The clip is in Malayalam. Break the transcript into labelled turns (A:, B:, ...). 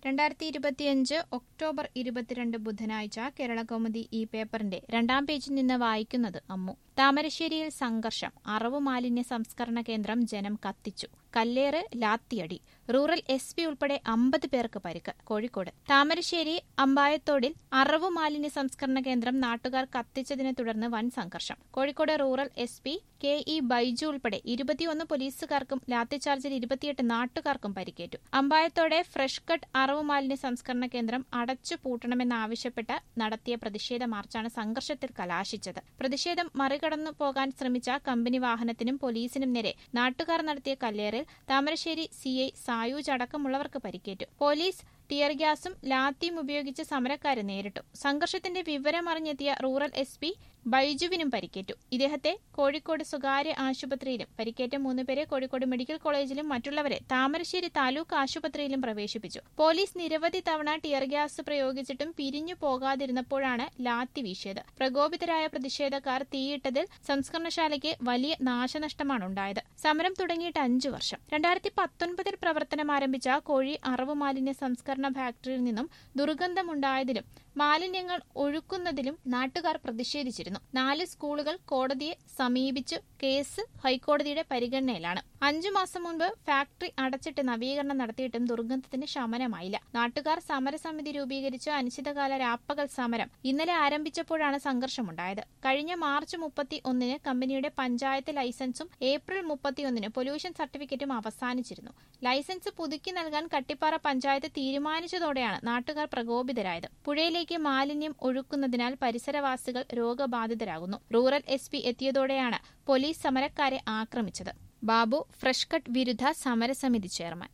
A: രണ്ടായിരത്തി ഇരുപത്തിയഞ്ച് ഒക്ടോബർ ഇരുപത്തിരണ്ട് ബുധനാഴ്ച കേരളകൗമുദി ഈ പേപ്പറിന്റെ രണ്ടാം പേജിൽ നിന്ന് വായിക്കുന്നത് അമ്മു താമരശ്ശേരിയിൽ സംഘർഷം അറവു മാലിന്യ സംസ്കരണ കേന്ദ്രം ജനം കത്തിച്ചു കല്ലേറ് ലാത്തിയടി റൂറൽ എസ് പി ഉൾപ്പെടെ അമ്പത് പേർക്ക് പരിക്ക് കോഴിക്കോട് താമരശ്ശേരി അമ്പായത്തോടിൽ അറവു മാലിന്യ സംസ്കരണ കേന്ദ്രം നാട്ടുകാർ കത്തിച്ചതിനെ തുടർന്ന് വൻ സംഘർഷം Kozhikode rural S P K E Baiju ഉൾപ്പെടെ ഇരുപത്തിയൊന്ന് പോലീസുകാർക്കും ലാത്തിചാർജിൽ ഇരുപത്തിയെട്ട് നാട്ടുകാർക്കും പരിക്കേറ്റു അമ്പായത്തോടെ ഫ്രഷ് കട്ട് അറവു മാലിന്യ സംസ്കരണ കേന്ദ്രം അടച്ചു പൂട്ടണമെന്നാവശ്യപ്പെട്ട് നടത്തിയ പ്രതിഷേധ മാർച്ചാണ് സംഘർഷത്തിൽ കലാശിച്ചത് പ്രതിഷേധം മറികടന്നു പോകാൻ ശ്രമിച്ച കമ്പനി വാഹനത്തിനും പോലീസിനും നേരെ നാട്ടുകാർ നടത്തിയ കല്ലേറിൽ താമരശ്ശേരി സിഐ സായൂജ് അടക്കമുള്ളവർക്ക് പരിക്കേറ്റു പോലീസ് ടിയർ ഗ്യാസും ലാത്തിയും ഉപയോഗിച്ച് സമരക്കാരെ നേരിട്ടു സംഘർഷത്തിന്റെ വിവരമറിഞ്ഞെത്തിയ റൂറൽ എസ് പി ബൈജുവിനും പരിക്കേറ്റു ഇദ്ദേഹത്തെ കോഴിക്കോട് സ്വകാര്യ ആശുപത്രിയിലും പരിക്കേറ്റ മൂന്നുപേരെ കോഴിക്കോട് മെഡിക്കൽ കോളേജിലും മറ്റുള്ളവരെ താമരശ്ശേരി താലൂക്ക് ആശുപത്രിയിലും പ്രവേശിപ്പിച്ചു പോലീസ് നിരവധി തവണ ടിയർ ഗ്യാസ് പ്രയോഗിച്ചിട്ടും പിരിഞ്ഞു പോകാതിരുന്നപ്പോഴാണ് ലാത്തി വീശിയത് പ്രകോപിതരായ പ്രതിഷേധക്കാർ തീയിട്ടതിൽ സംസ്കരണശാലയ്ക്ക് വലിയ നാശനഷ്ടമാണ് ഉണ്ടായത് സമരം തുടങ്ങിയിട്ട് അഞ്ചു വർഷം രണ്ടായിരത്തി പത്തൊൻപതിൽ പ്രവർത്തനം ആരംഭിച്ച കോഴി അറവ് മാലിന്യ സംസ്കരണ ഫാക്ടറിയിൽ നിന്നും ദുർഗന്ധമുണ്ടായതിലും മാലിന്യങ്ങൾ ഒഴുക്കുന്നതിലും നാട്ടുകാർ പ്രതിഷേധിച്ചിരുന്നു നാല് സ്കൂളുകൾ കോടതിയെ സമീപിച്ചു കേസ് ഹൈക്കോടതിയുടെ പരിഗണനയിലാണ് അഞ്ചു മാസം മുൻപ് ഫാക്ടറി അടച്ചിട്ട് നവീകരണം നടത്തിയിട്ടും ദുർഗന്ധത്തിന് ശമനമായില്ല നാട്ടുകാർ സമരസമിതി രൂപീകരിച്ച് അനിശ്ചിതകാല രാപ്പകൽ സമരം ഇന്നലെ ആരംഭിച്ചപ്പോഴാണ് സംഘർഷമുണ്ടായത് കഴിഞ്ഞ മാർച്ച് മുപ്പത്തി ഒന്നിന് കമ്പനിയുടെ പഞ്ചായത്ത് ലൈസൻസും ഏപ്രിൽ മുപ്പത്തിയൊന്നിന് പൊല്യൂഷൻ സർട്ടിഫിക്കറ്റും അവസാനിച്ചിരുന്നു ലൈസൻസ് പുതുക്കി നൽകാൻ കട്ടിപ്പാറ പഞ്ചായത്ത് തീരുമാനിച്ചതോടെയാണ് നാട്ടുകാർ പ്രകോപിതരായത് പുഴയിലേക്ക് മാലിന്യം ഒഴുക്കുന്നതിനാൽ പരിസരവാസികൾ രോഗബാധിതരാകുന്നു റൂറൽ എസ് പി എത്തിയതോടെയാണ് പോലീസ് സമരക്കാരെ ആക്രമിച്ചത് ബാബു ഫ്രഷ് കട്ട് വിരുദ്ധ സമരസമിതി ചെയർമാൻ